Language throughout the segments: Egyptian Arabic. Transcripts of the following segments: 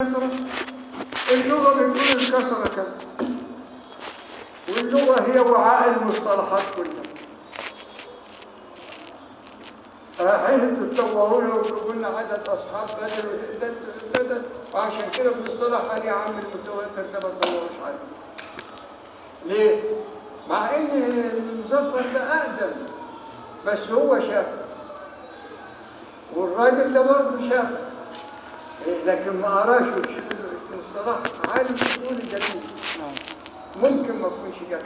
كسرة اللغة بتقول الكسرة كذا واللغة هي وعاء المصطلحات كلها حين تتطوعون وقلنا عدد أصحاب بدل وتدد وتدد وعشان كده في الصلاح قال يا عم المتواتر ده ما تدورش عليه ليه؟ مع ان المظفر ده اقدم بس هو شاف والراجل ده برضه شاف إيه، لكن ما قراش والشيخ ابن الصلاح عالم اصول الدليل نعم ممكن ما تكونش جاب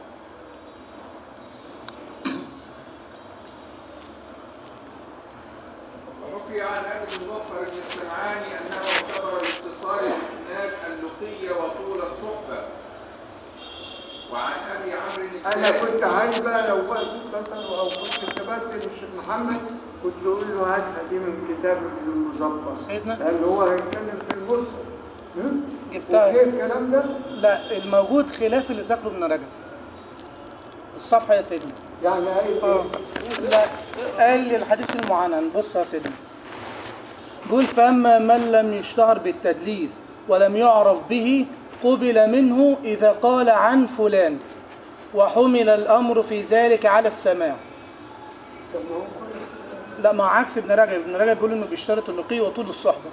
وحكي عن ابي المظفر بن السمعاني انه اعتبر لاتصال الاسناد اللقي وطول الصحبه وعن ابي عمرو انا الداني- كنت عايز بقى لو بقى اتصل او كنت كتبت للشيخ محمد كنت اقول له هاتها دي من كتاب ابن المظفر سيدنا؟ لان هو هيتكلم في المصحف هم؟ جبتها. وفيه الكلام ده لا الموجود خلاف اللي ذكره ابن رجب الصفحة يا سيدنا يعني قايل اه ايه؟ لا قال لي الحديث المعنن بص يا سيدنا قول فأما من لم يشتهر بالتدليس ولم يعرف به قبل منه إذا قال عن فلان وحمل الأمر في ذلك على السماع طب ما هو كل لا مع عكس ابن رجب ابن رجب بيقول انه بيشترط اللقي وطول الصحبة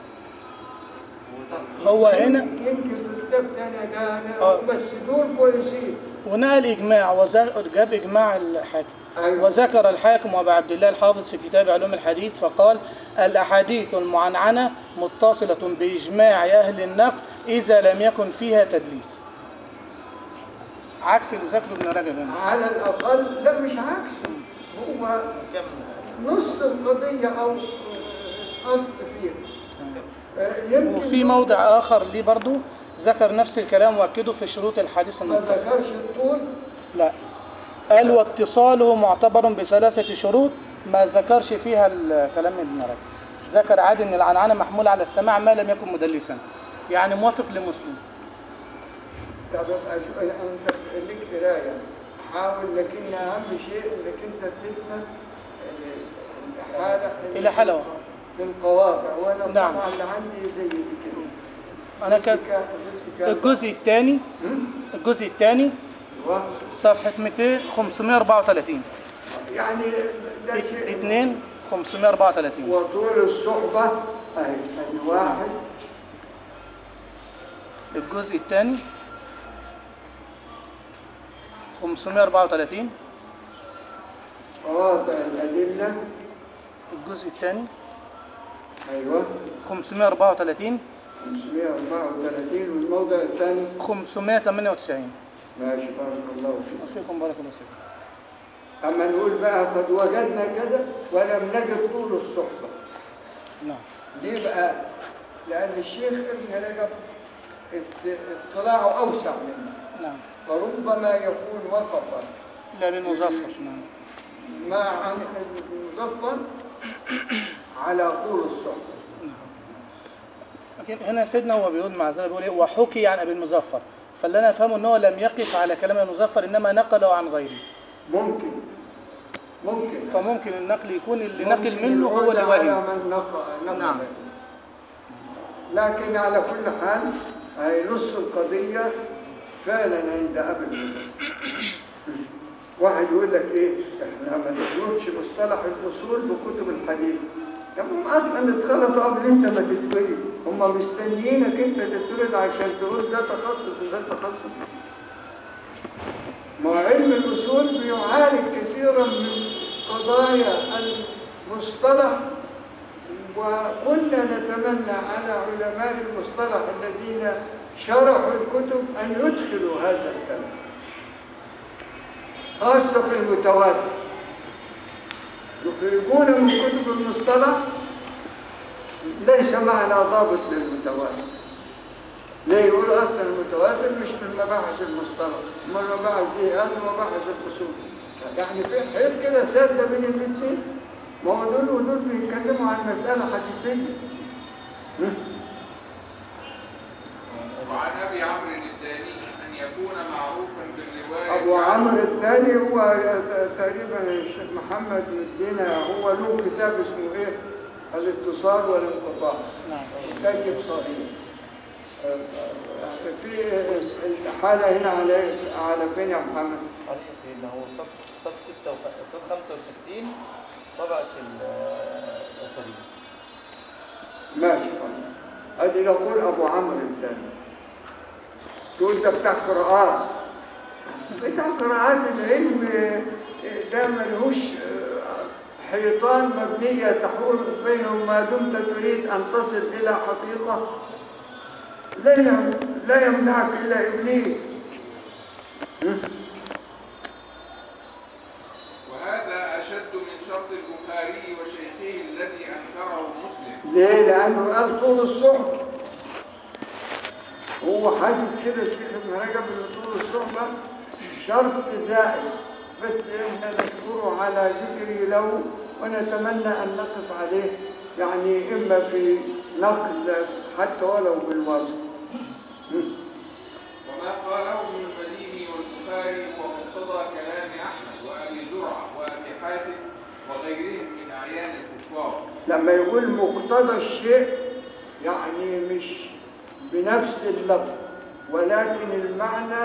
هو هنا يمكن في كتاب تاني ده ده آه. بس دول كويسين ونقل إجماع وجاب إجماع الحاكم أيوة. وذكر الحاكم وابو عبد الله الحافظ في كتاب علوم الحديث فقال الأحاديث المعنعنة متصلة بإجماع أهل النقد إذا لم يكن فيها تدليس عكس اللي ذكره ابن رجب هنا على الأقل لا مش عكس هو نص القضية أو أصل فيها آه، يمكن وفي موضع آخر ليه برضو ذكر نفس الكلام وأكده في شروط الحديث ما المتصل ذكرش الطول لا قال واتصاله معتبر بثلاثة شروط ما ذكرش فيها الكلام ابن رجب ذكر عادي ان العنعنة محمولة على السماع ما لم يكن مدلسا يعني موافق لمسلم طب ابقى شو انت ليك قرايه حاول لكن اهم شيء انك انت تثبت الحاله إلى حالة. في القواطع وانا نعم. طبعا اللي عندي زي دي كده انا كان نفسي كان- الجزء الثاني هم؟ الجزء الثاني و- صفحة 200 534 يعني ده شيء 2 534 وطول الصحبه اهي ادي واحد الجزء الثاني 534 قواطع الادله الجزء الثاني ايوه 534 534 والموضع الثاني 598 ماشي بارك الله فيك فيكم بارك الله فيكم أما نقول بقى قد وجدنا كذا ولم نجد طول الصحبة نعم ليه بقى؟ لأن الشيخ ابن رجب ات- اطلاعه أوسع منه نعم فربما يكون وقف لا بالمظفر نعم مع عن المظفر على طول الصحبة لكن هنا سيدنا هو بيقول مع ذلك بيقول ايه وحكي عن ابي المظفر فاللي انا افهمه ان هو لم يقف على كلام المظفر انما نقله عن غيره ممكن ممكن فممكن النقل يكون اللي ممكن نقل منه هو يعود اللي على وهم من نقل نقل نعم. لكن على كل حال هي نص القضية فعلا عند أبي المظفر واحد يقول لك ايه احنا ما نخلطش مصطلح الاصول بكتب الحديث يا ابني هم اصلا اتخلطوا قبل انت ما تتولد هم مستنيينك انت تتولد عشان تقول ده تخصص وده تخصص ما هو علم الاصول بيعالج كثيرا من قضايا المصطلح وكنا نتمنى على علماء المصطلح الذين شرحوا الكتب ان يدخلوا هذا الكلام خاصة في المتواتر يخرجون من كتب المصطلح ليس معنا ضابط للمتواتر ليه يقول اصلا المتواتر مش من مباحث المصطلح ما مباحث ايه هذا مباحث الاصول يعني في حيط كده سادة بين الاثنين ما هو دول ودول بيتكلموا عن مسألة حديثية هم؟ وعن ابي عمرو الداني ان يكون معروفا بالروايه أبو عنه. عمرو الثاني هو تقريبا الشيخ محمد مدينا هو له كتاب اسمه إيه؟ الاتصال والانقطاع نعم كتاب صغير في الحالة هنا على على فين يا محمد؟ عليه يا سيدنا هو صف صف 6 صف 65 طبعة ال- الأسرية ماشي خلاص ادي يقول ابو عمرو الثاني تقول ده بتاع قراءات بتاع قراءات العلم ده ملهوش حيطان مبنية تحول بينهم ما دمت تريد أن تصل إلى حقيقة لا يم- لا يمنعك إلا إبليس م? وهذا أشد من شرط البخاري وشيخه الذي أنكره مسلم ليه؟ لأنه قال طول الصحبة هو حاسس كده الشيخ ابن رجب ان طول الصحبة شرط زائد بس احنا نشكره على ذكره له ونتمنى أن نقف عليه يعني إما في نقل حتى ولو بالوصف وما قاله ابن المديني والبخاري هو مقتضى كلام أحمد وأبي زرعة وأبي حاتم وغيرهم من أعيان الكفار لما يقول مقتضى الشيء يعني مش بنفس اللفظ ولكن المعنى